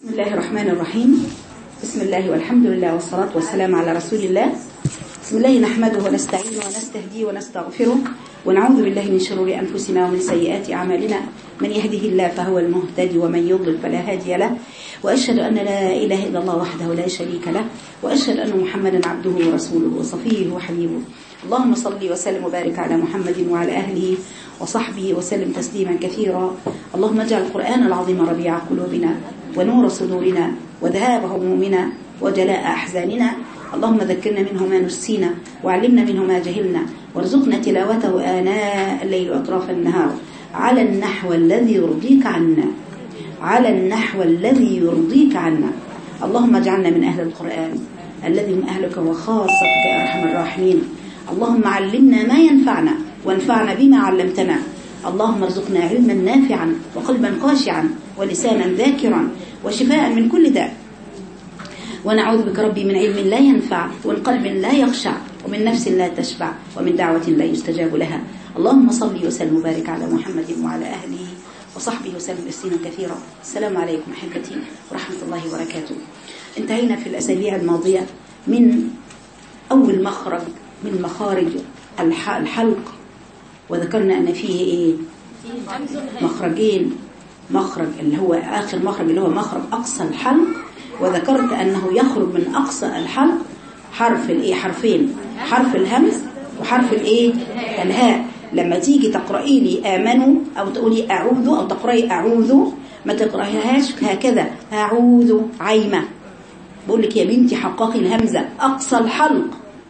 بسم الله الرحمن الرحيم بسم الله والحمد لله والصلاة والسلام على رسول الله بسم الله نحمده ونستعينه ونستهديه ونستغفره ونعوذ بالله من شرور أنفسنا ومن سيئات أعمالنا من يهده الله فهو المهتدي ومن يضلل فلا هادي له وأشهد أن لا إله إلا الله وحده لا شريك له وأشهد أن محمدا عبده ورسوله وصفيه وحبيبه اللهم صل وسلم وبارك على محمد وعلى أهله وصحبه وسلم تسليما كثيرا اللهم اجعل القرآن العظيم ربيع قلوبنا ونور صدورنا وذهاب همومنا وجلاء أحزاننا اللهم ذكرنا منه ما نسينا وعلمنا منه ما جهلنا وارزقنا تلاوته آناء الليل وأطراف النهار على النحو الذي يرضيك عنا على النحو الذي يرضيك عنا اللهم اجعلنا من أهل القرآن الذي هم أهلك وخاصتك يا أرحم الراحمين اللهم علمنا ما ينفعنا وانفعنا بما علمتنا اللهم ارزقنا علما نافعا وقلبا خاشعا ولسانا ذاكرا وشفاء من كل داء ونعوذ بك ربي من علم لا ينفع ومن قلب لا يخشع ومن نفس لا تشبع ومن دعوة لا يستجاب لها اللهم صل وسلم وبارك على محمد وعلى أهله وصحبه وسلم تسليما كثيرا السلام عليكم أحبتي ورحمة الله وبركاته انتهينا في الأسابيع الماضية من أول مخرج من مخارج الحلق وذكرنا أن فيه إيه مخرجين مخرج اللي هو آخر مخرج اللي هو مخرج أقصى الحلق وذكرت أنه يخرج من أقصى الحلق حرف الإيه حرفين حرف الهمز وحرف الإيه الهاء لما تيجي تقرأي لي آمنوا أو تقولي أعوذ أو تقرأي أعوذ ما تقرأيهاش هكذا أعوذ عيمة بقول لك يا بنتي حققي الهمزة أقصى الحلق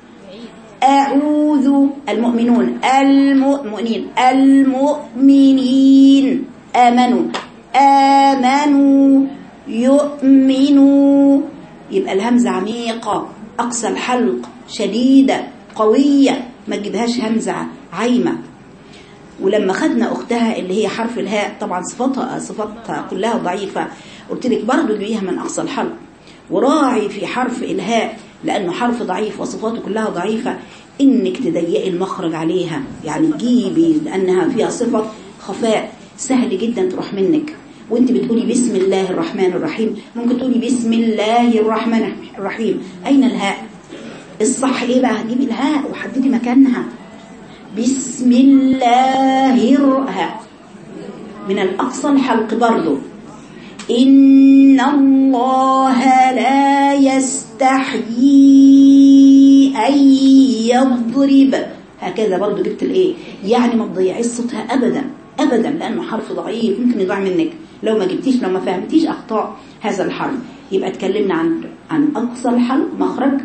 أعوذ المؤمنون المؤمنين المؤمنين آمنوا آمنوا يؤمنوا يبقى الهمزة عميقة أقصى الحلق شديدة قوية ما تجيبهاش همزة عايمة ولما خدنا أختها اللي هي حرف الهاء طبعا صفاتها صفاتها كلها ضعيفة قلت لك برضه تجيبيها من أقصى الحلق وراعي في حرف الهاء لأنه حرف ضعيف وصفاته كلها ضعيفة إنك تضيقي المخرج عليها يعني تجيبي لأنها فيها صفة خفاء سهل جدا تروح منك وانت بتقولي بسم الله الرحمن الرحيم ممكن تقولي بسم الله الرحمن الرحيم أين الهاء الصح ايه بقى جيبي الهاء وحددي مكانها بسم الله الرهاء من الأقصى الحلق برضو إن الله لا يستحيي أن يضرب هكذا برضو جبت الايه يعني ما تضيعيش صوتها أبدا أبدا لأنه حرف ضعيف ممكن يضيع منك لو ما جبتيش لو ما فهمتيش أخطاء هذا الحرف يبقى اتكلمنا عن عن أقصى الحلق مخرج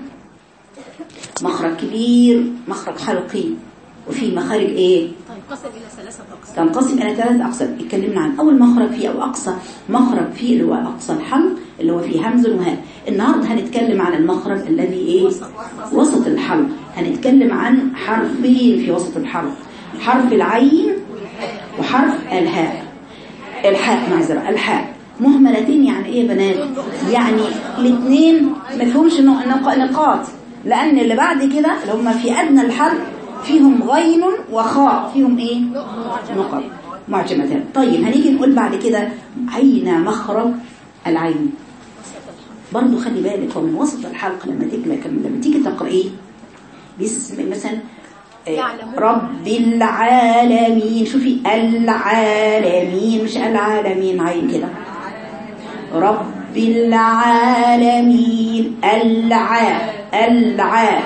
مخرج كبير مخرج حلقي وفي مخارج ايه تنقسم الى ثلاثه اقسام تنقسم الى ثلاث اقسام اتكلمنا عن اول مخرج فيه او اقصى مخرج فيه اللي هو اقصى الحلق اللي هو فيه همز وهاء النهارده هنتكلم عن المخرج الذي ايه وسط الحلق هنتكلم عن حرفين في وسط الحلق حرف العين وحرف الهاء الحاء معذره الحاء مهملتين يعني ايه يا بنات يعني الاثنين ما فيهمش نقاط لان اللي بعد كده اللي هم في ادنى الحرف فيهم غين وخاء فيهم ايه نقط معجمتان طيب هنيجي نقول بعد كده عين مخرج العين برضو خلي بالك هو من وسط الحلق لما تيجي لما تيجي تقرايه باسم مثلا رب العالمين شوفي العالمين مش العالمين عين كده رب العالمين العا العا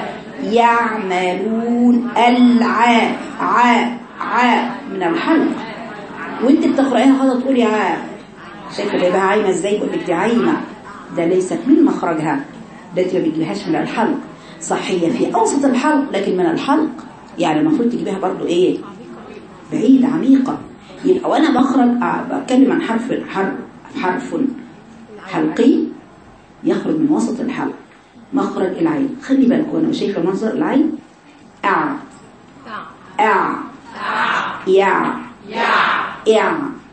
يعملون العا عا عا من الحلق وانت بتقرأيها هذا تقولي عا شايفه جايبها عايمه ازاي بقول لك دي عايمه ده ليست من مخرجها ده ما بتجيبهاش من الحلق صحيه في اوسط الحلق لكن من الحلق يعني المفروض تجيبها برضو ايه بعيد عميقه يبقى وانا بخرج بتكلم عن حرف حرف حرف حلقي يخرج من وسط الحلق مخرج العين خلي بالك وانا شايفه منظر العين اع اع يع يع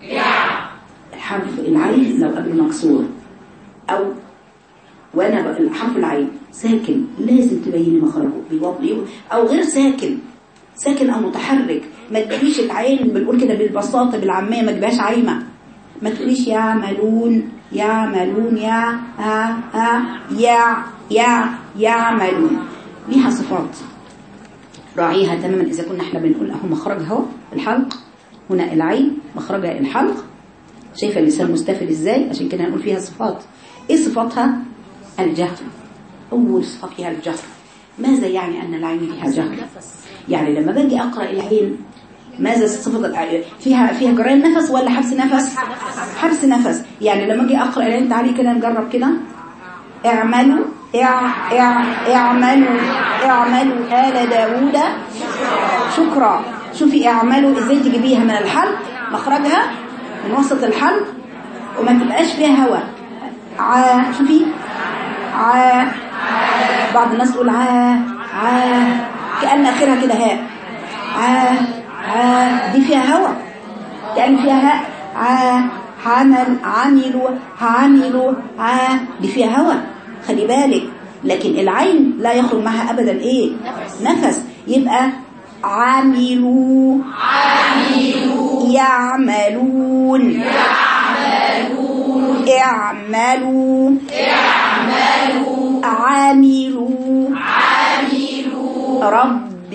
حرف العين لو قبل مكسور او وانا حرف العين ساكن لازم تبيني مخرجه بيوضي او غير ساكن ساكن او متحرك ما تجيبيش العين بنقول كده بالبساطه بالعاميه ما تجيبهاش عايمه ما تقوليش يعملون يعملون يا ها ها يا يا يعملون ليها صفات راعيها تماما إذا كنا احنا بنقول أهو مخرجها اهو الحلق هنا العين مخرجها الحلق شايفة اللسان مستفل ازاي عشان كده هنقول فيها صفات ايه صفاتها الجهر أول صفة فيها الجهر ماذا يعني أن العين فيها جهر يعني لما باجي أقرأ العين ماذا صفة العين فيها فيها جريان نفس ولا حبس نفس حبس نفس يعني لما اجي أقرأ العين تعالي كده نجرب كده اعملوا اع اع اعملوا اعملوا آل داوود شكرا شوفي اعملوا ازاي تجيبيها من الحلق مخرجها من وسط الحلق وما تبقاش فيها هواء ع شوفي ع بعض الناس تقول ع ع كأن آخرها كده هاء ع ع دي فيها هواء كأن فيها هاء ع عمل عملوا عملوا ع دي فيها هواء خلي بالك لكن العين لا يخرج معها أبدا إيه نفس يبقى عملوا عملوا يعملون يعملون اعملوا اعملوا عاملوا عاملوا رب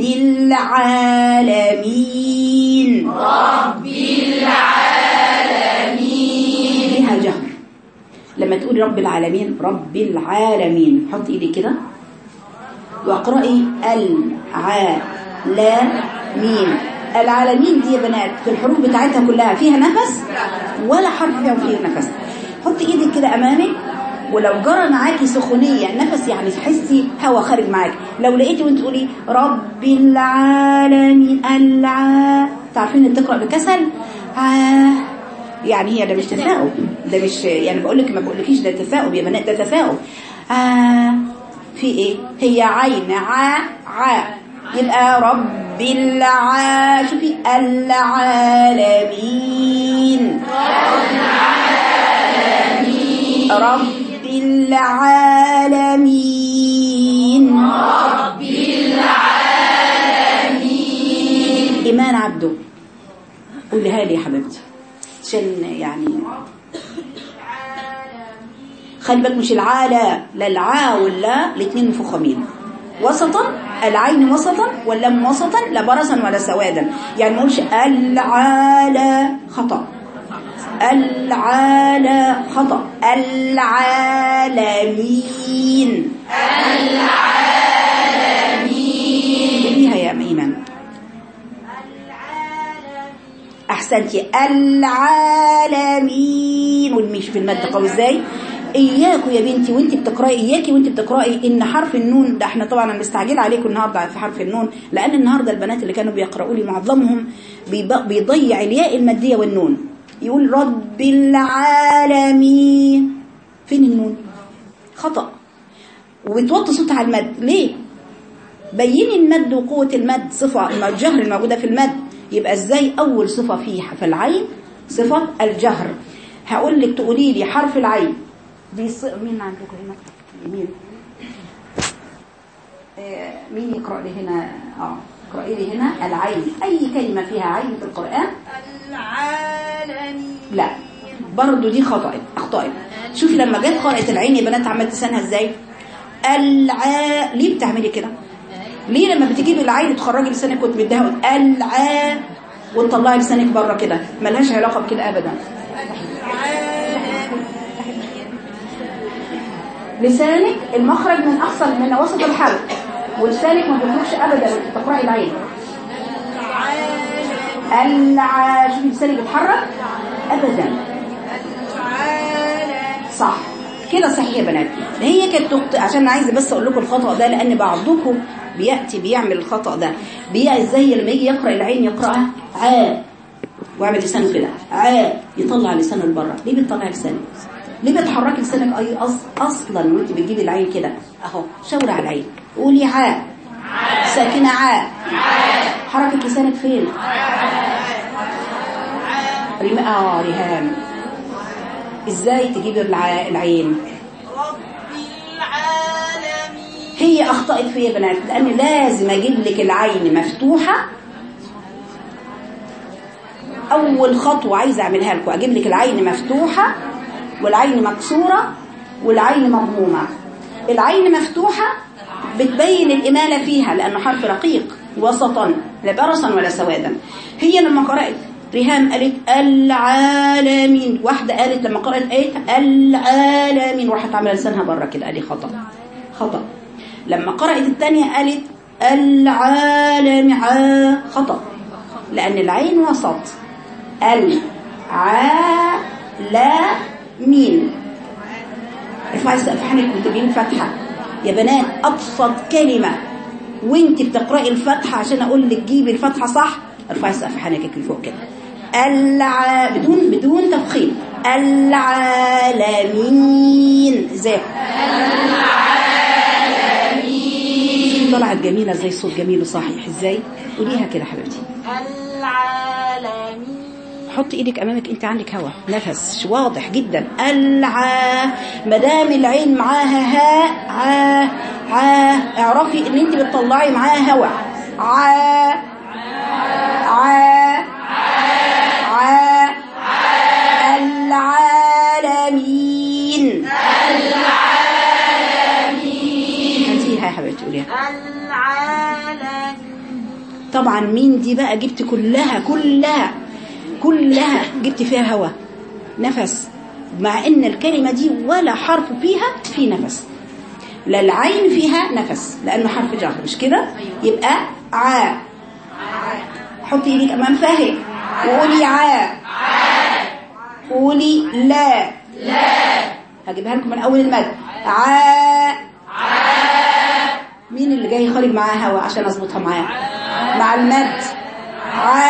العالمين رب العالمين ليها جهر لما تقولي رب العالمين رب العالمين حط ايدي كده واقرأي العالمين العالمين دي يا بنات في الحروف بتاعتها كلها فيها نفس ولا حرف فيها فيه نفس حطي ايدك كده امامك ولو جرى معاكي سخونيه نفس يعني تحسي هوا خارج معاكي لو لقيتي وانت تقولي رب العالمين الع تعرفين ان تقرا بكسل آه يعني هي ده مش تثاؤب ده مش يعني بقول لك ما بقولكيش ده تثاؤب يا بنات ده تثاؤب آه في ايه هي عين ع ع يبقى رب الع شوفي العالمين رب العالمين رب العالمين إيمان عبده قولها لي يا حبيبتي عشان يعني خلي بالك مش العالى لا العا ولا الاثنين مفخمين وسطا العين وسطا واللام وسطا لا برصا ولا سوادا يعني ما نقولش العالى خطأ العالى خطأ العالمين العالمين فيها يا إيمان أحسنتي العالمين والميش في المادة قوي إزاي إياكوا يا بنتي وانت بتقرأي إياكي وانت بتقرأي إن حرف النون ده احنا طبعا مستعجل عليكم النهاردة في حرف النون لأن النهاردة البنات اللي كانوا بيقرأوا لي معظمهم بيب- بيضيع الياء المادية والنون يقول رب العالمين فين النون خطأ وبتوطي صوتها على المد ليه بيني المد وقوة المد صفة الجهر الموجودة في المد يبقى ازاي اول صفة فيها في العين صفة الجهر هقول لك تقولي لي حرف العين دي ص... مين عندكم هنا مين آه، مين يقرأ لي هنا اه اقرأي لي هنا العين اي كلمة فيها عين في القرآن العالمين لا برضو دي خطأ اخطأت شوفي لما جت قرأت العين يا بنات عملت لسانها ازاي الع ليه بتعملي كده ليه لما بتجيبي العين تخرجي لسانك كنت بدها الع وتطلعي لسانك بره كده ملهاش علاقه بكده ابدا لسانك المخرج من اقصى من وسط الحلق ولسانك ما بيخرجش ابدا وانت بتقراي العين الع شوفي لسانك بيتحرك ابدا صح كده صحيح يا بنات هي كانت تخطئ عشان عايزه بس اقول لكم الخطا ده لان بعضكم بياتي بيعمل الخطا ده بيا ازاي لما يجي يقرا العين يقراها عا واعمل لسانه كده عا يطلع لسانه لبره ليه بتطلع لسانك ليه بتحركي لسانك اي أص... اصلا وانت بتجيبي العين كده اهو شاوري على العين قولي عا ساكنه عا حركه لسانك فين ريم اه ريهام ازاي تجيبي الع... العين رب العالمين هي اخطأت في يا بنات لان لازم اجيب لك العين مفتوحة اول خطوة عايزة اعملها لكم اجيب لك العين مفتوحة والعين مكسورة والعين مضمومة العين مفتوحة بتبين الإمالة فيها لأنه حرف رقيق وسطا لا برصا ولا سوادا هي لما قرأت ريهام قالت العالمين واحدة قالت لما قرأت قالت العالمين وراحت عاملة لسانها بره كده قالي خطأ خطأ لما قرأت الثانية قالت العالم عا خطأ لأن العين وسط العالمين ارفعي السقف حنك وتجيب فتحة يا بنات أبسط كلمة وانت بتقرأي الفتحة عشان أقول لك جيبي الفتحة صح ارفعي السقف حنكك لفوق كده الع... بدون بدون تفخيم العالمين ازاي العالمين طلعت جميلة ازاي صوت جميل وصحيح ازاي قوليها كده حبيبتي العالمين حطي ايدك امامك انت عندك هوا نفس واضح جدا الع ما دام العين معاها هاء ع ع اعرفي ان انت بتطلعي معاها هوا ع ع ع العالمين العالمين هاتيها يا حبيبتي قوليها العالمين طبعا مين دي بقى جبت كلها كلها كلها جبت فيها هوا نفس مع ان الكلمة دي ولا حرف فيها في نفس لا العين فيها نفس لانه حرف جر مش كده يبقى ع حطي ايدك امام فاهك وقولي ع قولي لا لا هجيبها لكم من اول المد ع مين اللي جاي خارج معاه هوا عشان اظبطها معاه مع المد ع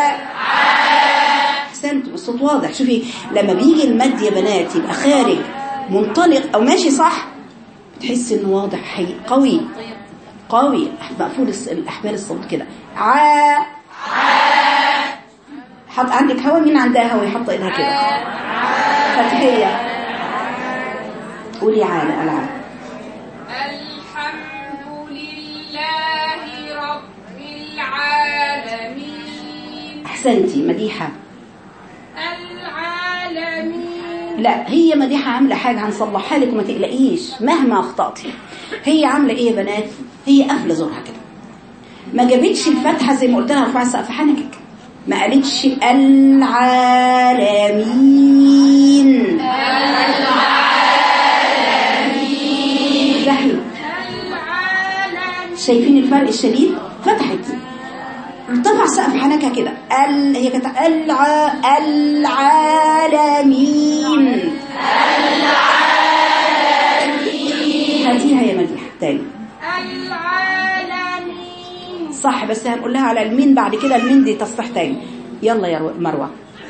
احسنتوا الصوت واضح شوفي لما بيجي المد يا بنات يبقى خارج منطلق او ماشي صح تحس انه واضح حي قوي قوي مقفول الس- الاحبال الصوت كده ع حط عندك هوا مين عندها هوا يحط ايدها كده فتحيه قولي عالة العاب الحمد لله رب العالمين احسنتي مديحه العالمين لا هي مديحة عاملة حاجة هنصلحها لك وما تقلقيش مهما أخطأتي هي عاملة إيه يا بنات هي قافلة زورها كده ما جابتش الفتحة زي ما قلت لها رفعي سقف حنكك ما قالتش العالمين العالمين شايفين الفرق الشديد فتحت ارتفع سقف حنكها كده ال... هي كانت الع... العالمين هاتيها يا مديحة تاني العالمين صح بس هنقول لها على المين بعد كده المين دي تصح تاني يلا يا رو- مروة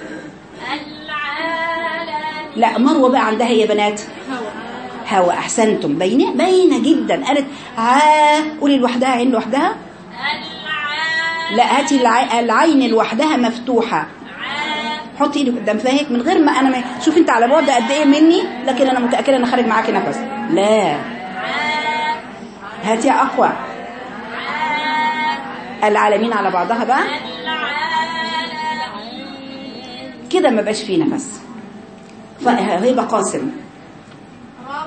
العالمين لا مروة بقى عندها يا بنات هوا احسنتم باينه باينه جدا قالت ع قولي لوحدها عين لوحدها العالمين لا هاتي الع... العين لوحدها مفتوحه حطي ايدك قدام فاهك من غير ما انا ما... شوف انت على بعد قد ايه مني لكن انا متاكده ان خارج معاكي نفس لا هاتي اقوى العالمين على بعضها بقى كده ما بقاش فيه نفس فهيبقى قاسم رب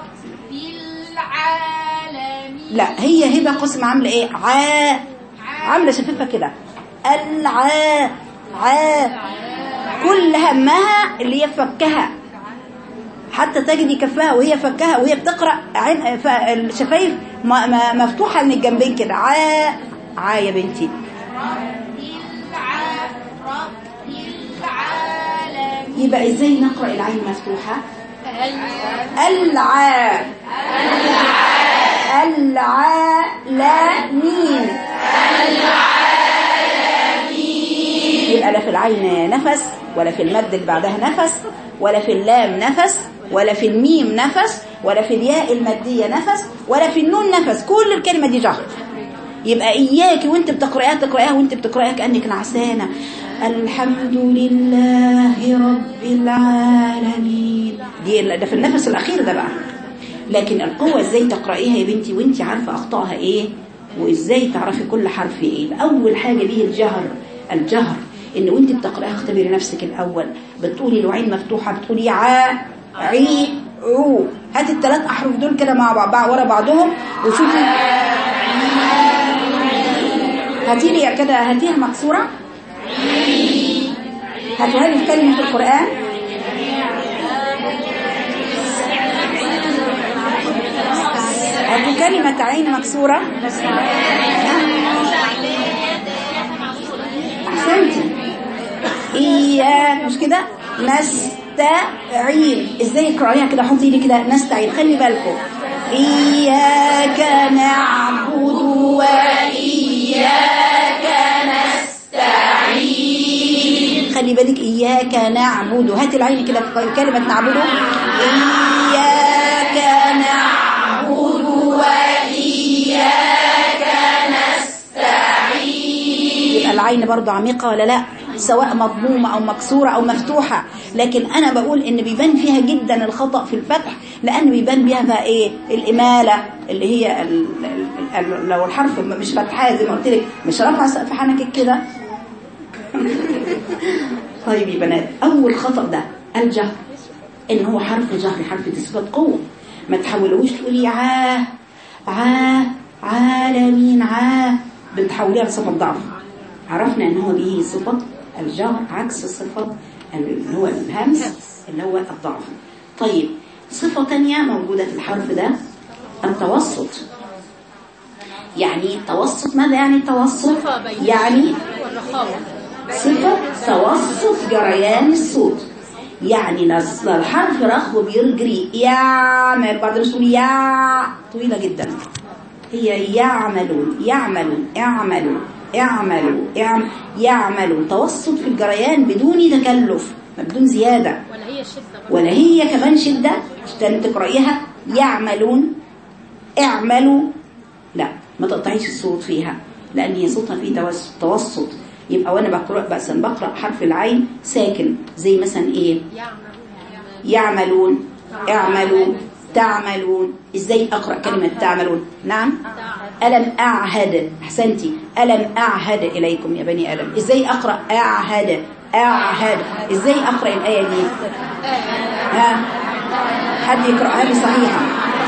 العالمين لا هي هبه قاسم عامله ايه عا عامله شفافه كده الع ع كل همها اللي هي فكها حتى تجدي كفها وهي فكها وهي بتقرا عين ف- الشفايف م- م- مفتوحه من الجنبين كده ع ع يا بنتي الع- رب العالمين يبقى ازاي نقرا العين مفتوحه العالمين الع العالمين يبقى لا في العين نفس ولا في المد اللي بعدها نفس ولا في اللام نفس ولا في الميم نفس ولا في الياء المادية نفس ولا في النون نفس كل الكلمة دي جهر يبقى إياكي وانت بتقرأيها تقرأيها وانت بتقرأيها كأنك نعسانة الحمد لله رب العالمين دي ده في النفس الأخير ده بقى لكن القوة ازاي تقرأيها يا بنتي وانت عارفة أخطائها ايه وازاي تعرفي كل حرف ايه أول حاجة به الجهر الجهر ان وانت بتقرأيها اختبري نفسك الأول بتقولي لو عين مفتوحة بتقولي ع عي عو هات الثلاث احرف دول كده مع بعض ورا بعضهم وشوفي هاتي لي كده هاتيها مكسوره هاتوها لي في كلمه القران هاتوا كلمه عين مكسوره احسنتي إياك مش كده نستعين ازاي اقرأيها كده حطي لي كده نستعين خلي بالكم إياك نعبد وإياك نستعين خلي بالك إياك نعبد هات العين كده في كلمة نعبده إياك نعبد وإياك نستعين يبقى العين برضو عميقة ولا لا سواء مضمومة أو مكسورة أو مفتوحة لكن أنا بقول إن بيبان فيها جدا الخطأ في الفتح لأن بيبان بيها بقى إيه الإمالة اللي هي ال ال ال لو الحرف مش فتحاه زي ما قلت لك مش رافعة سقف حنكك كده طيب يا بنات أول خطأ ده الجهر إن هو حرف جهر حرف تثبت قوة ما تحولوش تقولي عاه عاه عالمين عاه بتحوليها لصفة ضعف عرفنا ان هو به صفة الجهر عكس صفة اللي هو الهمس اللي هو الضعف طيب صفة تانية موجودة في الحرف ده التوسط يعني توسط ماذا يعني التوسط يعني صفة توسط جريان الصوت يعني نص الحرف رخو بيجري يعمل بعد الرسول يا طويلة جدا هي يعملون يعملون اعملوا اعملوا اعم يعملوا توسط في الجريان بدون تكلف بدون زيادة ولا هي شدة ولا هي كمان شدة عشان تقرأيها يعملون اعملوا لا ما تقطعيش الصوت فيها لأن هي صوتها فيه توس- توسط يبقى وانا بقرأ بس بقرأ حرف العين ساكن زي مثلا ايه يعملون اعملوا تعملون ازاي اقرا كلمه تعملون نعم الم اعهد احسنتي الم اعهد اليكم يا بني ادم ازاي اقرا اعهد اعهد ازاي اقرا الايه دي ها حد يقراها لي صحيحه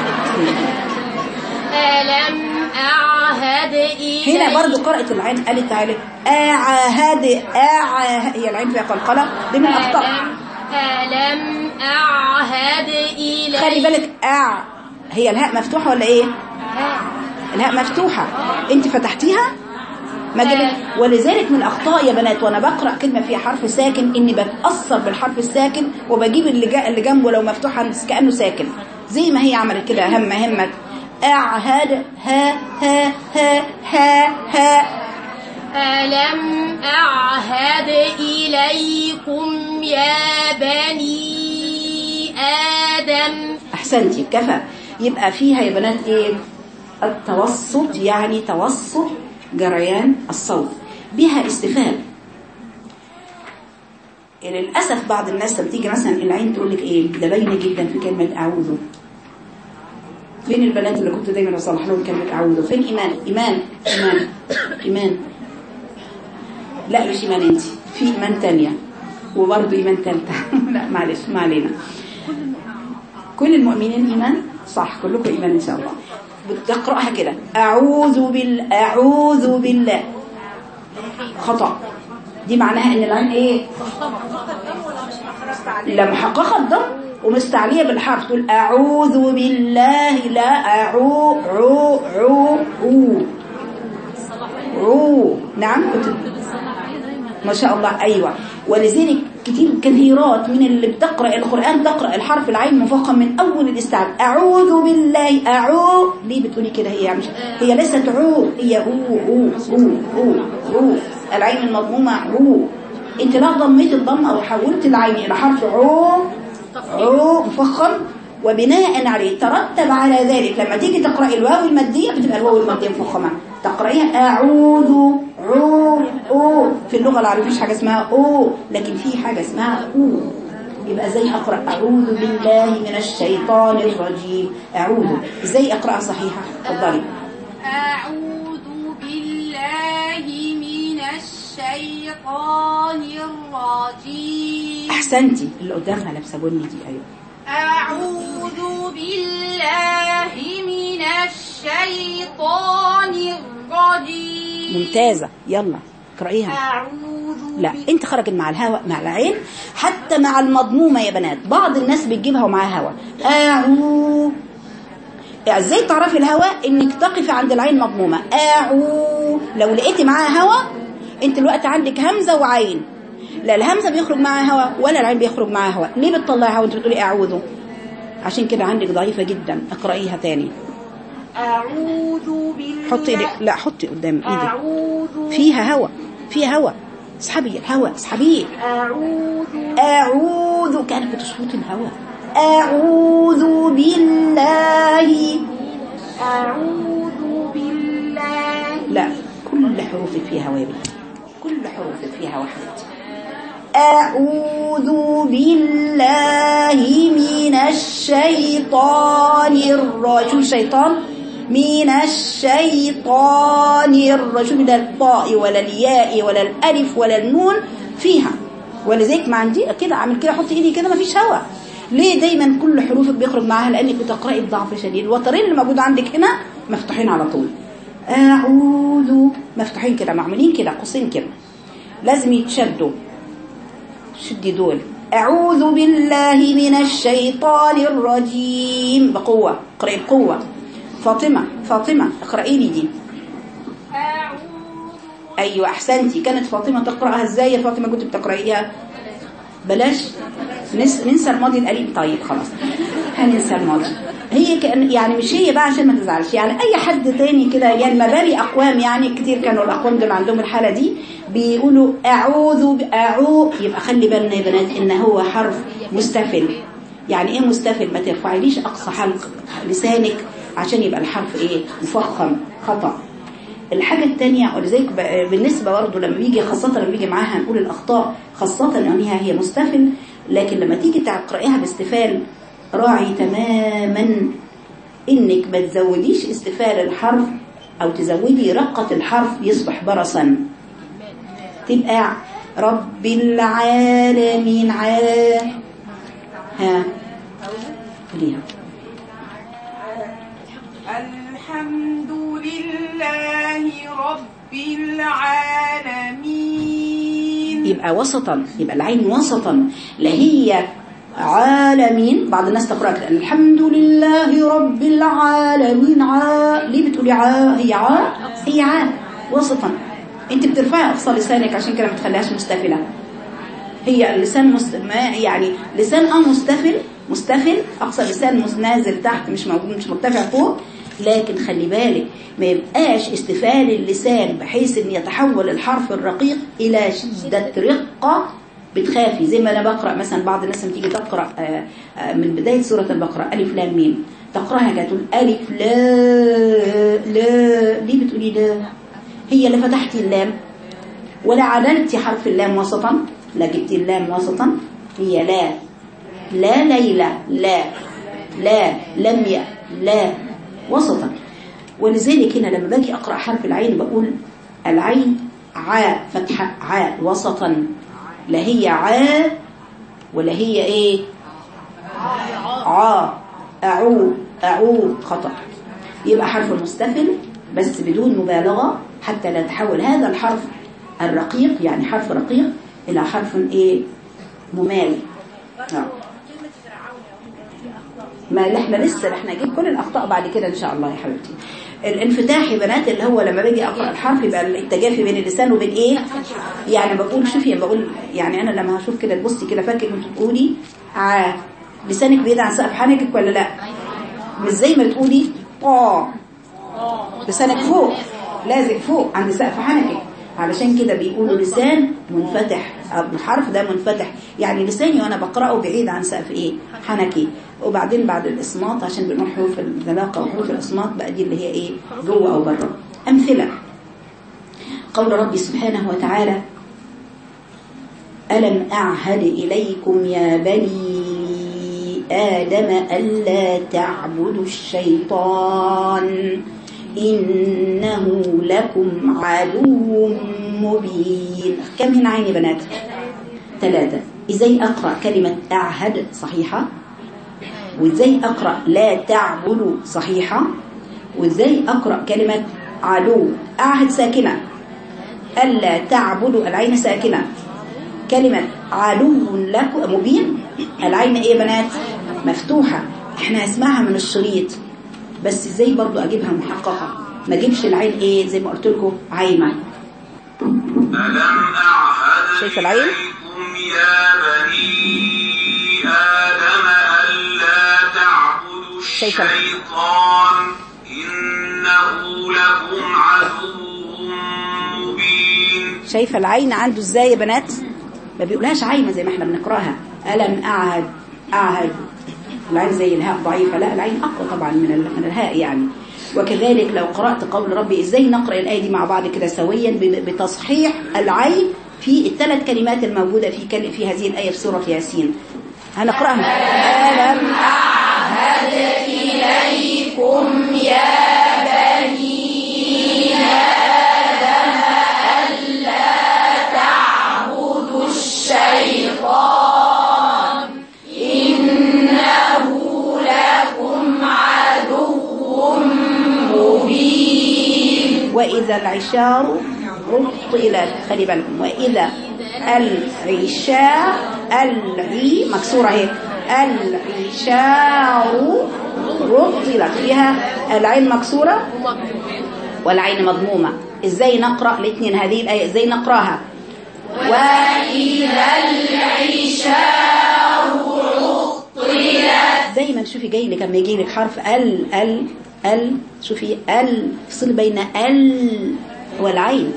ألم أعهد إليك هنا برضو قرأت العين قالت تعالى اعهد اعهد هي العين فيها قلقله دي من الاخطاء ألم ألم أعهد إليك خلي بالك اع هي الهاء مفتوحه ولا ايه الهاء مفتوحة انت فتحتيها ما جابت ولذلك من الاخطاء يا بنات وانا بقرا كلمه فيها حرف ساكن اني بتاثر بالحرف الساكن وبجيب اللي جا اللي جنبه لو مفتوح كانه ساكن زي ما هي عملت كده هم همك اعهد ها ها ها ها ها ألم أعهد إليكم يا بني آدم احسنتي كفى يبقى فيها يا بنات ايه التوسط يعني توسط جريان الصوت بها استفهام للاسف بعض الناس لما تيجي مثلا العين تقول لك ايه ده باينه جدا في كلمه اعوذ فين البنات اللي كنت دايما اصلح لهم كلمه اعوذ فين ايمان ايمان ايمان ايمان لا مش ايمان انت في ايمان تانية وبرضه ايمان ثالثه لا معلش ما علينا كل المؤمنين إيمان صح كلكم إيمان إن شاء الله بتقرأها كده أعوذ بال أعوذ بالله خطأ دي معناها إن العين إيه لا محققة الضم ومستعلية بالحرف تقول أعوذ بالله لا أعو عو عو عو عو نعم كنت ما شاء الله أيوة ولذلك كتير كثيرات من اللي بتقرأ القرآن تقرأ الحرف العين مفخم من أول الاستعاذ أعوذ بالله أعو ليه بتقولي كده هي مش هي ليست عو هي أو أو أو أو أو العين المضمومة عو انت لا ضميت الضمة أو حولت العين إلى حرف عو عو مفخم وبناء عليه ترتب على ذلك لما تيجي تقرأ الواو المادية بتبقى الواو المادية مفخمة تقرأيها أعوذ عو أو في اللغة العربية مفيش حاجة اسمها أو لكن في حاجة اسمها أو يبقى زي أقرأ أعوذ بالله من الشيطان الرجيم أعوذ إزاي أقرأها صحيحة اتفضلي أعوذ بالله من الشيطان الرجيم أحسنتي اللي قدامها لابسة بني دي أيوه أعوذ بالله من الشيطان الرجيم ممتازة يلا اقرأيها أعوذ لا انت خرجت مع الهواء مع العين حتى مع المضمومة يا بنات بعض الناس بتجيبها ومعاها هواء اعو ازاي تعرفي الهواء انك تقفي عند العين مضمومة اعو لو لقيتي معاها هواء انت الوقت عندك همزة وعين لا الهمزة بيخرج معاها هواء ولا العين بيخرج معاها هواء ليه بتطلعي هواء وانت بتقولي اعوذ عشان كده عندك ضعيفة جدا اقرأيها تاني أعوذ بالله حطي ايدك لا حطي قدام ايدك أعوذ فيها هواء فيها هواء اسحبي الهواء اسحبيه أعوذ أعوذ كأنك بتشفط الهواء أعوذ بالله أعوذ بالله لا كل حروفك فيها هواء يا بنتي. كل حروفك فيها هواء حبيبتي أعوذ بالله من الشيطان الرجيم الشيطان من الشيطان الرجيم لا الطاء ولا الياء ولا الألف ولا النون فيها ولذلك ما عندي كده عامل كده احط ايدي كده ما فيش هوا ليه دايما كل حروفك بيخرج معاها لانك بتقراي بضعف شديد الوترين اللي موجود عندك هنا مفتوحين على طول اعوذ مفتوحين كده معمولين كده قوسين كده لازم يتشدوا شدي دول أعوذ بالله من الشيطان الرجيم بقوة اقرأي بقوة فاطمة فاطمة اقرأي لي دي أعوذ أيوة أحسنتي كانت فاطمة تقرأها إزاي يا فاطمة كنت بتقرأيها بلاش نس... ننسى الماضي القريب طيب خلاص هننسى الماضي هي كأن يعني مش هي بقى عشان ما تزعلش يعني اي حد تاني كده يعني مبالي اقوام يعني كتير كانوا الاقوام دول عندهم الحاله دي بيقولوا اعوذ ب- اعو يبقى خلي بالنا يا بنات ان هو حرف مستفل يعني ايه مستفل ما ترفعيليش اقصى حلق لسانك عشان يبقى الحرف ايه مفخم خطأ الحاجة التانية ولذلك ب- بالنسبة برضه لما بيجي خاصة لما بيجي معاها هنقول الأخطاء خاصة لأنها هي مستفل لكن لما تيجي تقرأيها باستفال راعي تماما إنك ما تزوديش استفال الحرف أو تزودي رقة الحرف يصبح برصا تبقى رب العالمين ع ها قوليها الحمد لله رب العالمين يبقى وسطا يبقى العين وسطا لا هي عالمين بعض الناس تقرأ كده الحمد لله رب العالمين عا ليه بتقولي عا هي عا هي عا وسطا انت بترفعي اقصى لسانك عشان كده ما تخليهاش مستفله هي اللسان مست... ما يعني لسان اه مستفل مستفل اقصى لسان مس- نازل تحت مش موجود مش مرتفع فوق لكن خلي بالك ما يبقاش استفال اللسان بحيث ان يتحول الحرف الرقيق الى شدة رقة بتخافي زي ما انا بقرا مثلا بعض الناس لما تيجي تقرا آه، آه، من بدايه سوره البقره الف لام ميم تقراها كده تقول الف لا لا ليه بتقولي لا هي اللي فتحتي اللام ولا عدلتي حرف اللام وسطا لا جبتي اللام وسطا هي لا لا ليلى لا لا لم ي لا وسطا ولذلك هنا لما باجي اقرا حرف العين بقول العين عاء فتحه عاء وسطا لا هي عاء ولا هي ايه عا اعو اعو خطا يبقى حرف مستفل بس بدون مبالغه حتى لا يتحول هذا الحرف الرقيق يعني حرف رقيق الى حرف ايه ممال نعم ما اللي احنا لسه احنا هنجيب كل الاخطاء بعد كده ان شاء الله يا حبيبتي الانفتاح يا بنات اللي هو لما باجي اقرا الحرف يبقى التجافي بين اللسان وبين ايه يعني بقول شوفي بقول يعني انا لما هشوف كده تبصي كده فاكر كنت تقولي ع لسانك بعيد عن سقف حنكك ولا لا مش زي ما تقولي اه لسانك فوق لازق فوق عند سقف حنكك علشان كده بيقولوا لسان منفتح الحرف ده منفتح يعني لساني وانا بقراه بعيد عن سقف ايه حنكي وبعدين بعد الاسماط عشان بنقول حروف الذلاقه وحروف الاسماط بقى دي اللي هي ايه جوه او بره امثله قول ربي سبحانه وتعالى ألم أعهد إليكم يا بني آدم ألا تعبدوا الشيطان إنه لكم عدو مبين كم هنا عين بنات ثلاثة إزاي أقرأ كلمة أعهد صحيحة وازاي اقرا لا تعبدوا صحيحه وازاي اقرا كلمه عدو اعهد ساكنه الا تعبدوا العين ساكنه كلمه عدو لكم مبين العين ايه يا بنات مفتوحه احنا هنسمعها من الشريط بس ازاي برضو اجيبها محققه ما اجيبش العين ايه زي ما قلت لكم عايمه ألم أعهد شايف العين؟ إليكم يا بني آدم ألا تعبدوا شايف العين؟ الشيطان إنه لكم عدو مبين شايفه العين عنده ازاي يا بنات ما بيقولهاش عايمه زي ما احنا بنقراها الم اعهد اعهد العين زي الهاء ضعيفه لا العين اقوى طبعا من ال- من الهاء يعني وكذلك لو قرات قول ربي ازاي نقرا الايه دي مع بعض كده سويا ب- بتصحيح العين في الثلاث كلمات الموجوده في كل في هذه الايه في سوره ياسين هنقراها الم وإذا العشار عطلت خلي بالكم وإذا العشاء العي مكسورة اهي العشار عطلت فيها العين مكسورة والعين مضمومة ازاي نقرأ الاثنين هذه الآية ازاي نقراها وإذا العشار عطلت دايما شوفي جاي لك لما يجي لك حرف ال ال ال شوفي ال فصل بين ال والعين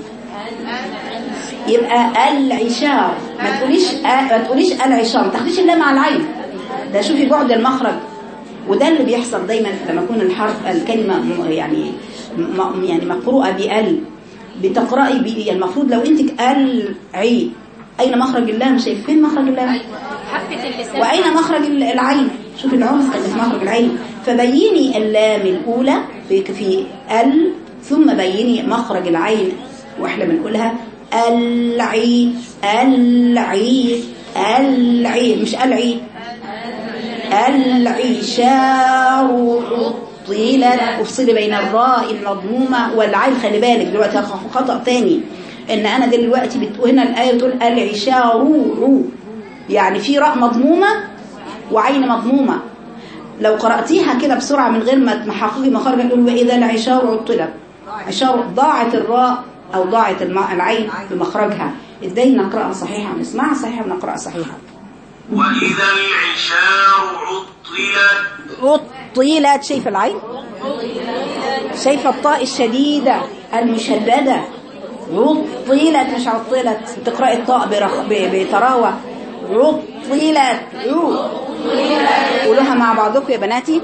يبقى العشار ما تقوليش ما تقوليش العشار ما تاخديش اللام مع العين ده شوفي بعد المخرج وده اللي بيحصل دايما لما يكون الحرف الكلمه م- يعني م- يعني مقروءه بال بتقراي ب يعني المفروض لو انت العي اين مخرج اللام شايف فين مخرج اللام حافة اللسان وأين مخرج العين شوف العنف اللي في مخرج العين فبيني اللام الأولى في في ال ثم بيني مخرج العين واحنا بنقولها العي العي العي مش العي العشار عطلت افصل بين الراء المضمومة والعين خلي بالك دلوقتي خطأ تاني ان انا دلوقتي بتقول هنا الآية بتقول العشار رو يعني في راء مضمومة وعين مضمومة لو قرأتيها كده بسرعة من غير ما تحققي مخارج تقول وإذا العشار عطلت عشار ضاعت الراء أو ضاعت الم- العين بمخرجها إزاي نقرأها صحيحة ونسمعها صحيحة ونقرأها صحيحة وإذا العشار عطلت عطلت شايفة العين شايفة الطاء الشديدة المشددة عطلت مش عطلت تقرأي الطاء برخ... ب- بتراوة عطلت عو. قولوها مع بعضكم يا بناتي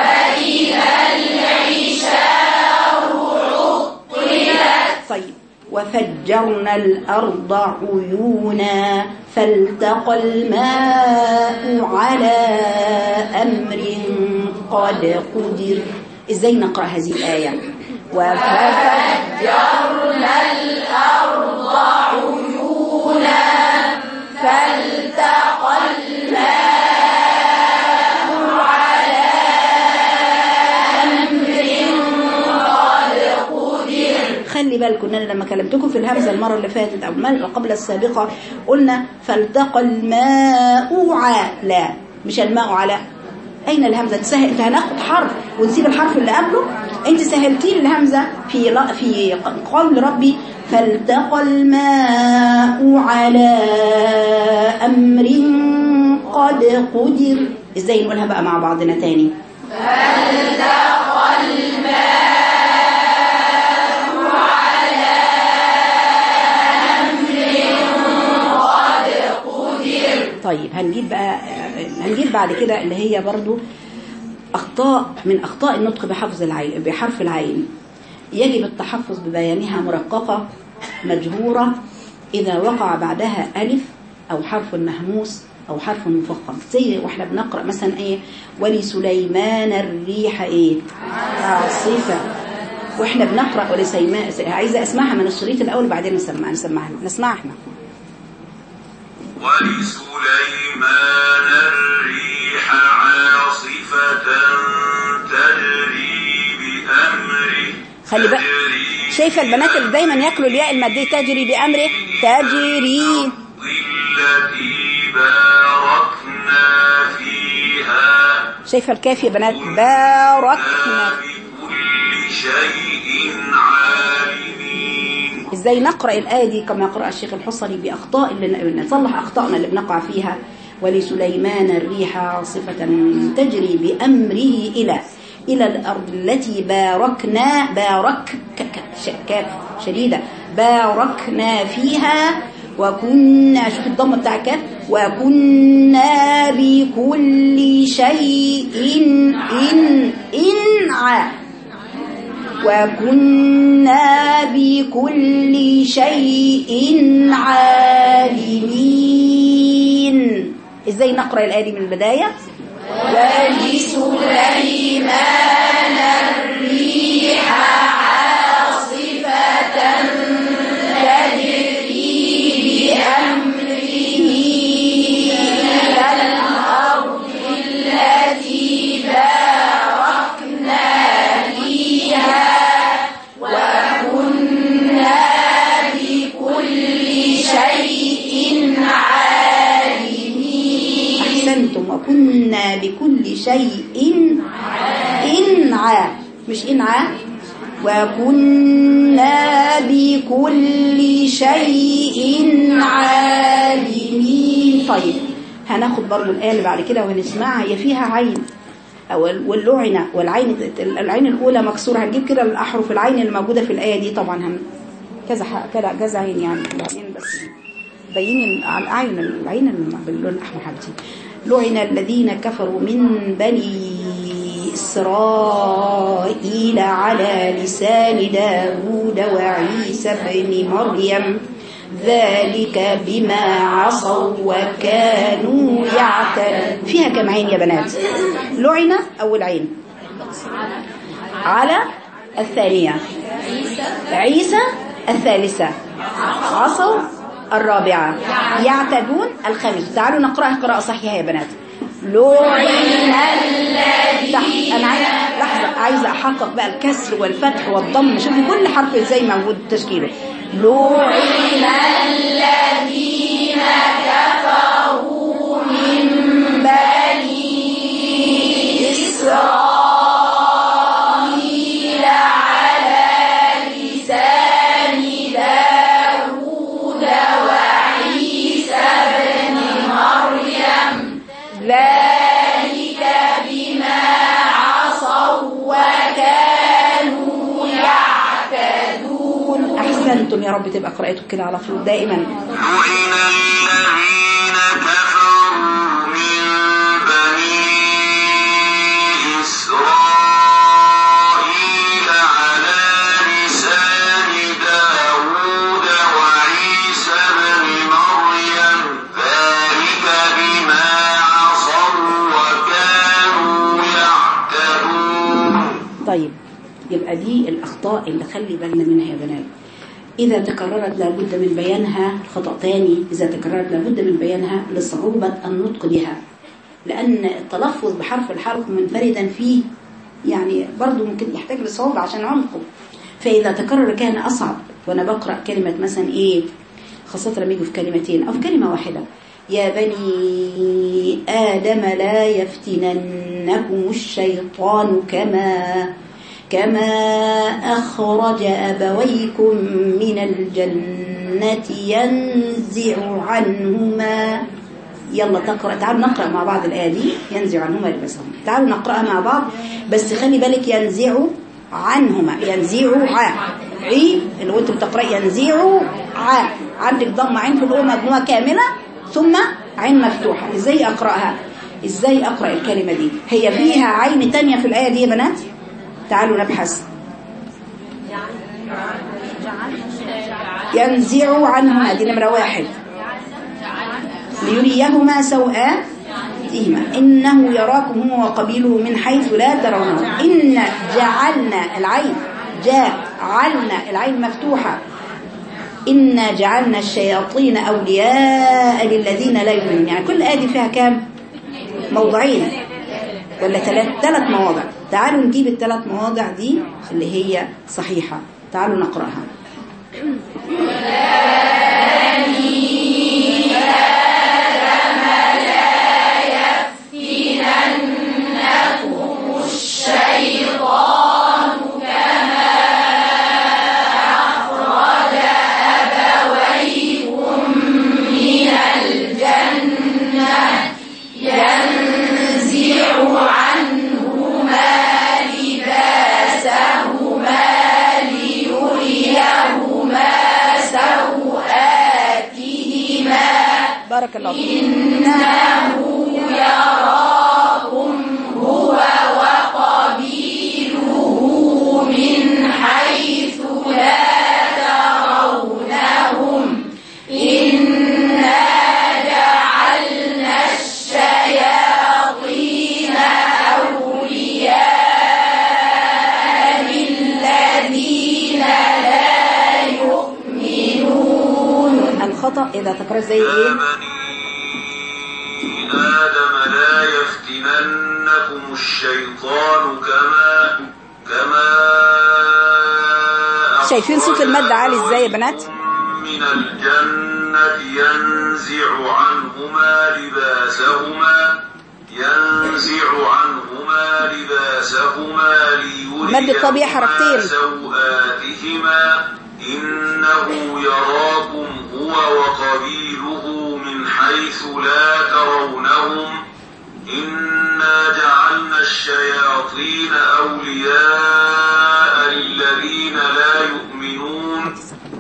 طيب وفجرنا الأرض عيونا فالتقى الماء على أمر قد قدر إزاي نقرأ هذه الآية وفجرنا الأرض عيونا فالتقى خلي بالكم ان انا لما كلمتكم في الهمزه المره اللي فاتت او المره قبل السابقه قلنا فالتقى الماء على مش الماء على اين الهمزه تسهل انت هناخد حرف ونسيب الحرف اللي قبله انت سهلتي لي الهمزه في لا في قول ربي فالتقى الماء على امر قد قدر ازاي نقولها بقى مع بعضنا تاني طيب هنجيب بقى هنجيب بعد كده اللي هي برضو أخطاء من أخطاء النطق بحفظ العين بحرف العين يجب التحفظ ببيانها مرققة مجهورة إذا وقع بعدها ألف أو حرف مهموس أو حرف مفخم زي واحنا بنقرأ مثلا إيه ولسليمان الريح إيه عاصفة واحنا بنقرأ ولسليمان عايزة أسمعها من الشريط الأول بعدين نسمع نسمعها نسمعها احنا ولسليمان الريح عاصفة عاصفة تجري بأمره خلي بقى تجري شايفة البنات اللي دايما ياكلوا الياء المادية تجري بأمره تجري التي باركنا فيها شايفة الكاف يا بنات باركنا بكل شيء عالمين ازاي نقرأ الآية دي كما يقرأ الشيخ الحصري بأخطاء اللي نصلح أخطائنا اللي بنقع فيها ولسليمان الريح عاصفة تجري بأمره إلى إلى الأرض التي باركنا بارك ك- ك- ش- كاف شديدة باركنا فيها وكنا شوف الضمة بتاع كاف وكنا بكل شيء إن إن ع وكنا بكل شيء عالمين ازاي نقرأ الآية دي من البداية ولسليمان الريح عاصفة تجري بأمره إلى الأرض التي باركنا فيها وكنا بكل شيء عالمين أحسنتم وكنا بكل شيء إن ع مش إن ع وكنا بكل شيء عالمين طيب هناخد برضو الآية اللي بعد كده وهنسمعها هي فيها عين أو واللعنة والعين العين الأولى مكسورة هنجيب كده الأحرف العين اللي موجودة في الآية دي طبعا هم كذا ح- كذا كذا عين يعني العين بس بين على العين العين اللي باللون الأحمر حبيبتي لعن الذين كفروا من بني إسرائيل على لسان داود وعيسى بن مريم ذلك بما عصوا وكانوا يعتدون فيها كم عين يا بنات لعن أول عين على الثانية عيسى الثالثة عصوا الرابعة يعتدون الخامسة تعالوا نقرأها قراءة صحيحة يا بنات لعن الذي أنا عايزة لحظة عايزة أحقق بقى الكسر والفتح والضم شوفوا كل حرف ازاي موجود تشكيله لعن الذين كفروا من بني إسرائيل على لسان داود وعيسى بن مريم ذلك بما عصوا وكانوا يعتدون أحسنتم يا رب تبقى قراءتك كده على طول دائما لعن الذين كفروا من بني إسرائيل على لسان داود وعيسى بن مريم ذلك بما عصوا وكانوا يعتدون طيب يبقى دي الأخطاء اللي خلي بالنا منها يا بنات إذا تكررت لابد من بيانها خطأ تاني إذا تكررت لابد من بيانها لصعوبة النطق بها لأن التلفظ بحرف الحرف منفردا فيه يعني برضو ممكن يحتاج لصعوبة عشان عمقه فإذا تكرر كان أصعب وأنا بقرأ كلمة مثلا إيه خاصة لما يجوا في كلمتين أو في كلمة واحدة يا بني آدم لا يفتننكم الشيطان كما كما أخرج أبويكم من الجنة ينزع عنهما يلا تقرأ تعالوا نقرأ مع بعض الآية دي ينزع عنهما لباسهم تعالوا نقرأها مع بعض بس خلي بالك ينزع عنهما ينزع ع عي اللي انت بتقرأ ينزع ع عندك ضم عين في الأولى مجموعة كاملة ثم عين مفتوحة ازاي أقرأها ازاي أقرأ الكلمة دي هي فيها عين تانية في الآية دي يا بنات تعالوا نبحث ينزع عنهما دي نمرة واحد ليريهما سوآتهما إنه يراكم هو وقبيله من حيث لا ترونه إن جعلنا العين جعلنا العين مفتوحة إنا جعلنا الشياطين أولياء للذين لا يؤمنون يعني كل آية دي فيها كام موضعين ولا ثلاث ثلاث مواضع تعالوا نجيب الثلاث مواضع دي اللي هي صحيحة تعالوا نقرأها بارك الله فيك الخطأ إذا تكرر زي يا إيه بني آدم لا يفتننكم الشيطان كما كما شايفين صوت أخرج المد عالي إزاي يا بنات؟ من الجنة ينزع عنهما لباسهما ينزع عنهما لباسهما مد الطبيعي حركتين. ليريهما سوآتهما إنه يراكم هو وقبيله من حيث لا ترونهم إنا جعلنا الشياطين أولياء للذين لا يؤمنون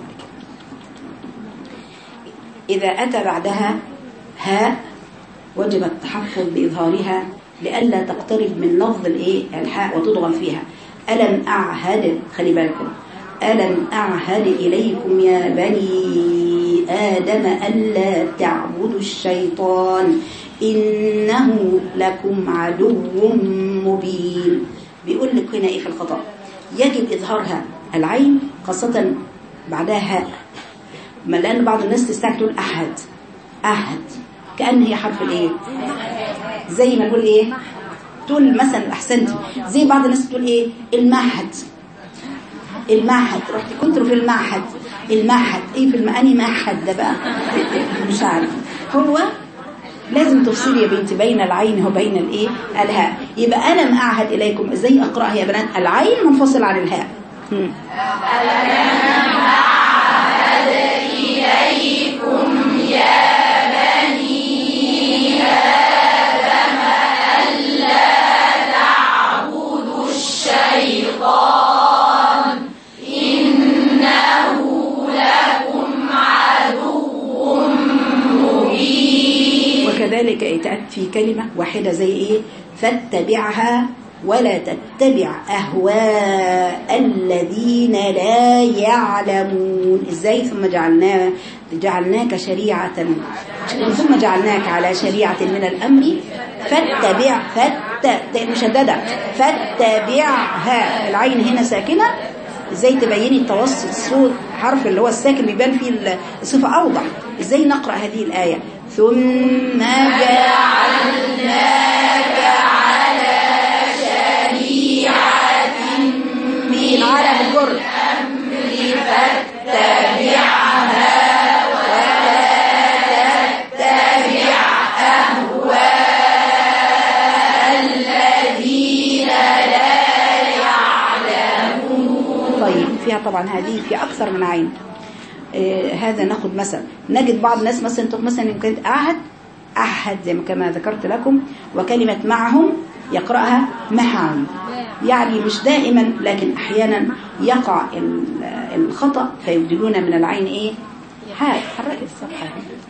إذا أتى بعدها هاء وجب التحفظ بإظهارها لئلا تقترب من لفظ الإيه الحاء وتضغم فيها ألم أعهد خلي بالكم ألم أعهد إليكم يا بني آدم ألا تعبدوا الشيطان إنه لكم عدو مبين بيقول لك هنا إيه في الخطأ يجب إظهارها العين خاصة بعدها هاء ما لأن بعض الناس تستعجل تقول أحد أحد كأن هي حرف الإيه زي ما نقول إيه تقول مثلا أحسنتي زي بعض الناس تقول إيه المعهد المعهد رحت كنت في المعهد المعهد إيه في المعاني معهد ده بقى مش عارف هو لازم تفصلي يا بنتي بين العين وبين الايه الهاء يبقى انا معهد اليكم ازاي اقراها يا بنات العين منفصل عن الهاء مم. وكذلك اتأت في كلمة واحدة زي ايه فاتبعها ولا تتبع أهواء الذين لا يعلمون ازاي ثم جعلنا جعلناك شريعة ثم جعلناك على شريعة من الأمر فاتبع فت مشددة فاتبعها العين هنا ساكنة ازاي تبيني التوسط الصوت حرف اللي هو الساكن بيبان فيه الصفة أوضح ازاي نقرأ هذه الآية ثم جعلناك على شريعة من على بالجر فاتبعها ولا تتبع أهواء الذين لا يعلمون طيب فيها طبعا هذه في أكثر من عين آه هذا ناخد مثلا نجد بعض الناس مثلا تقول مثلا يمكن أعهد أحد زي ما كما ذكرت لكم وكلمة معهم يقرأها معهم يعني مش دائما لكن أحيانا يقع الخطأ فيبدلون من العين إيه هاي حرك الصفحة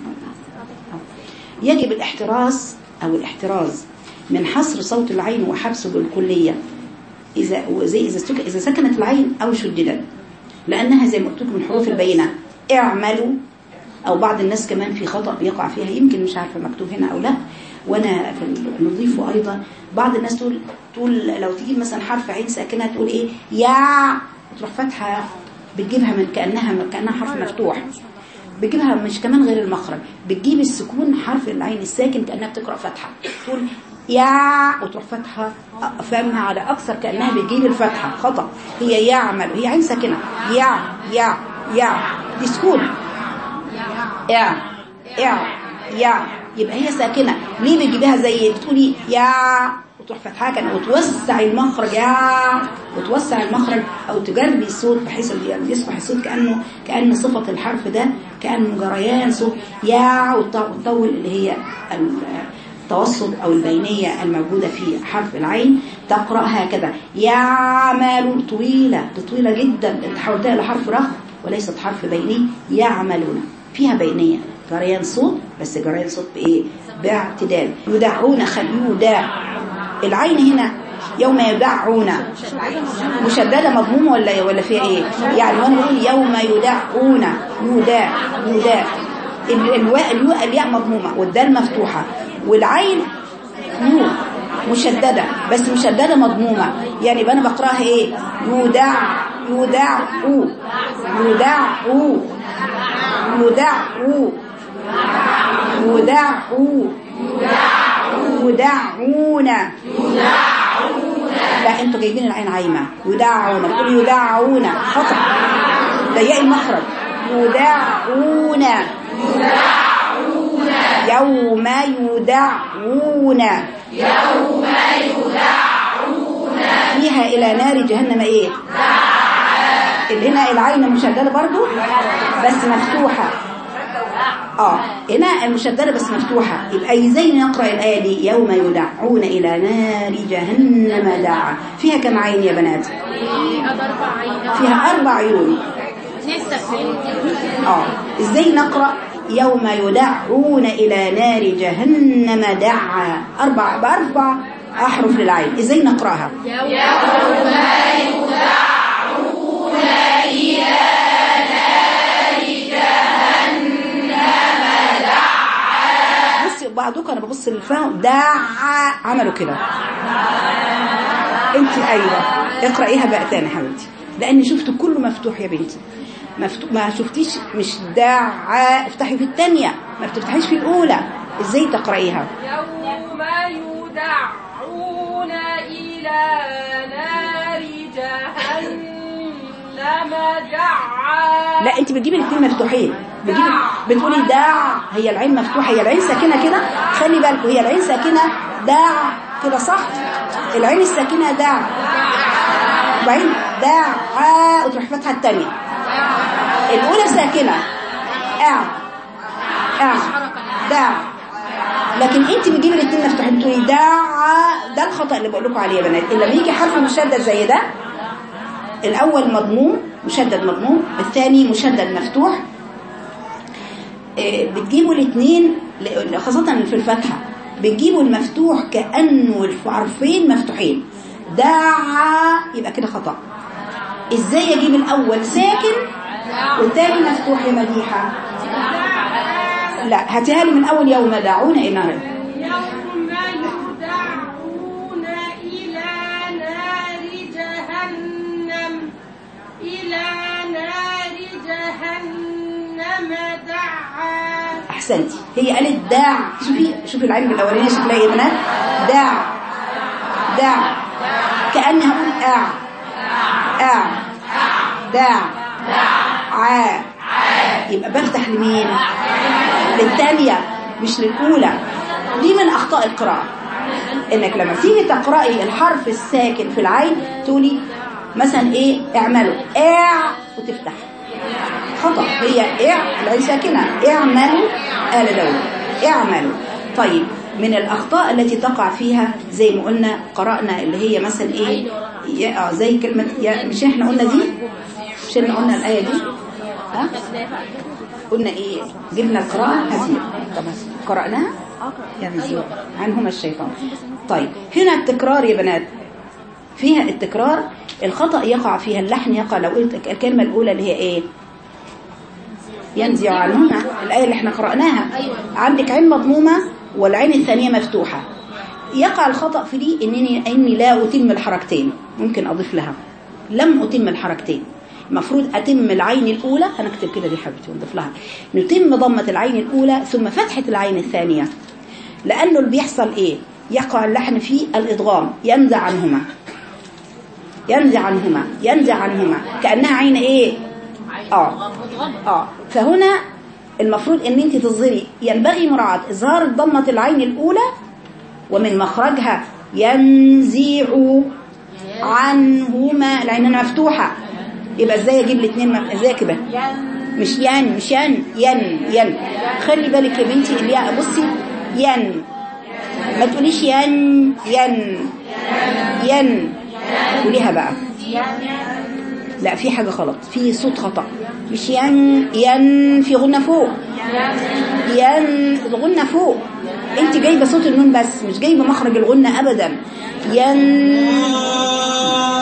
يجب الاحتراز أو الاحتراز من حصر صوت العين وحبسه بالكلية إذا وزي إذا سك إذا سكنت العين أو شددت لأنها زي ما قلت لكم الحروف البينة اعملوا أو بعض الناس كمان في خطأ بيقع فيها يمكن مش عارفة مكتوب هنا أو لا وأنا في نضيفه أيضا بعض الناس تقول تقول لو تجيب مثلا حرف عين ساكنة تقول إيه يا تروح فاتحة بتجيبها من كأنها كأنها حرف مفتوح بتجيبها مش كمان غير المخرج بتجيب السكون حرف العين الساكن كأنها بتقرأ فتحة تقول يا وتروح فاتحة فمها على أكثر كأنها بتجيب الفتحة خطأ هي يعمل هي عين ساكنة يا يا يا دي سكون يا يا يا يبقى هي ساكنة ليه بتجيبها زي بتقولي يا وتروح فتحها كان وتوسع المخرج يا وتوسع المخرج او تجري الصوت بحيث اللي يعني يصبح الصوت كانه كان صفه الحرف ده كانه جريان صوت يا وت- وتطول اللي هي التوسط او البينيه الموجوده في حرف العين تقرا هكذا يعمل طويله دي طويله جدا انت حولتها لحرف رخم وليست حرف بيني يعملون فيها بينيه جريان صوت بس جريان صوت بايه باعتدال يدعون خل يودع العين هنا يوم يدعون مشدده مضمومه ولا ولا فيها ايه يعني وانا بقول يوم يدعون يودع يودع ال- الواء الياء الياء مضمومه والدال مفتوحه والعين نور مشدده بس مشدده مضمومه يعني يبقى انا بقراها ايه يودع يودع يودع يودع يدعوا يدعون لا انتوا جايبين العين عايمه يدعون بتقول يدعون خطا ضيقي المخرج يدعون يوم يدعون يوم يدعون فيها الى نار جهنم ايه اللي هنا العين مشدده برضو بس مفتوحه اه هنا المشدده بس مفتوحه يبقى ازاي نقرا الايه دي يوم يدعون الى نار جهنم دعا فيها كم عين يا بنات أربع عين فيها اربع عيون لسه اه ازاي نقرا يوم يدعون الى نار جهنم دعا اربع باربع احرف للعين ازاي نقراها بصي بعضكم انا ببص للفهم دعا عملوا كده انت ايوه اقرايها بقى تاني يا حبيبتي لان شفت كله مفتوح يا بنتي مفتوح ما شفتيش مش دعا افتحي في الثانيه ما بتفتحيش في الاولى ازاي تقرايها يوم يدعون إلى نار جهنم دعا لا انت بتجيبي الاثنين مفتوحين بتجيبي بتقولي داع هي العين مفتوحه هي العين ساكنه كده خلي بالكم هي العين ساكنه داع كده صح العين الساكنه داع وبعدين داع وتروح فاتحه الثانيه الاولى ساكنه اع اع داع لكن انت بتجيبي الاثنين مفتوحين بتقولي داع ده الخطا اللي بقول لكم عليه يا بنات اللي لما يجي حرف مشدد زي ده الأول مضموم مشدد مضموم الثاني مشدد مفتوح آه، بتجيبوا الاثنين ل- خاصة في الفتحة بتجيبوا المفتوح كأنه الحرفين مفتوحين دعا يبقى كده خطأ ازاي اجيب الأول ساكن والثاني مفتوح يا مديحة لا هاتيها لي من أول يوم دعونا إلى نار يوم يدعون إلى نار جهنم إلى نار جهنم دعا احسنتي هي قالت داع شوفي شوفي العلم الاولانيه شكلها ايه يا بنات داع داع كانها اقول اع اع داع عا يبقى بفتح لمين للثانيه مش للاولى دي من اخطاء القراءه انك لما تيجي تقراي الحرف الساكن في العين تقولي مثلا ايه اعملوا اع وتفتح خطأ هي اع العين ساكنة اعملوا آل داود اعملوا طيب من الأخطاء التي تقع فيها زي ما قلنا قرأنا اللي هي مثلا ايه يا- اه زي كلمة يا مش احنا قلنا دي مش احنا قلنا الآية دي ها قلنا ايه جبنا القراءة هزير طب قرأناها يعني هزير عنهما الشيطان طيب هنا التكرار يا بنات فيها التكرار الخطأ يقع فيها اللحن يقع لو قلت الكلمة الأولى اللي هي ايه ينزع عنهما الآية اللي احنا قرأناها عندك عين مضمومة والعين الثانية مفتوحة يقع الخطأ في دي إنني, إني لا أتم الحركتين ممكن أضيف لها لم أتم الحركتين المفروض أتم العين الأولى هنكتب كده دي حبيبتي ونضيف لها نتم ضمة العين الأولى ثم فتحة العين الثانية لأنه اللي بيحصل إيه يقع اللحن في الإدغام ينزع عنهما ينزع عنهما ينزع عنهما كأنها عين ايه اه اه فهنا المفروض ان انت تظهري ينبغي مراعاة اظهار ضمة العين الاولى ومن مخرجها ينزع عنهما العين مفتوحة يبقى ازاي اجيب الاثنين ازاي كده مش ين مش ين ين ين خلي بالك يا بنتي الياء بصي ين ما تقوليش ين ين ين قوليها بقى لا في حاجة غلط في صوت خطأ مش ين ين في غنة فوق ين الغنة فوق انت جايبة صوت النون بس مش جايبة مخرج الغنة ابدا ين